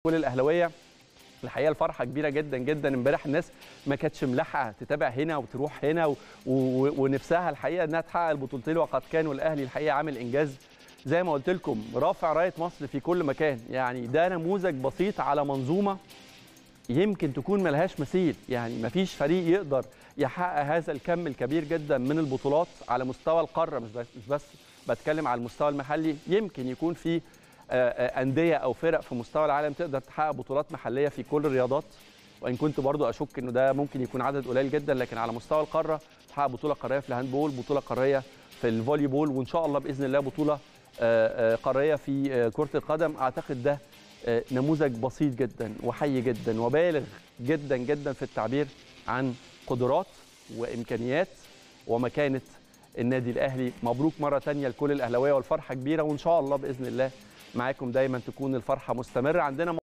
كل الاهلاويه الحقيقه الفرحه كبيره جدا جدا امبارح الناس ما كانتش ملاحقه تتابع هنا وتروح هنا و... و... ونفسها الحقيقه انها تحقق البطولتين وقد كان والاهلي الحقيقه عامل انجاز زي ما قلت لكم رافع رايه مصر في كل مكان يعني ده نموذج بسيط على منظومه يمكن تكون ملهاش مثيل يعني مفيش فريق يقدر يحقق هذا الكم الكبير جدا من البطولات على مستوى القاره مش بس, مش بس بتكلم على المستوى المحلي يمكن يكون في انديه او فرق في مستوى العالم تقدر تحقق بطولات محليه في كل الرياضات وان كنت برضو اشك انه ده ممكن يكون عدد قليل جدا لكن على مستوى القاره تحقق بطوله قاريه في الهاندبول بطوله قاريه في الفولي بول وان شاء الله باذن الله بطوله قاريه في كره القدم اعتقد ده نموذج بسيط جدا وحي جدا وبالغ جدا جدا في التعبير عن قدرات وامكانيات ومكانه النادي الاهلي مبروك مره ثانيه لكل الاهلاويه والفرحه كبيره وان شاء الله باذن الله معاكم دايما تكون الفرحه مستمره عندنا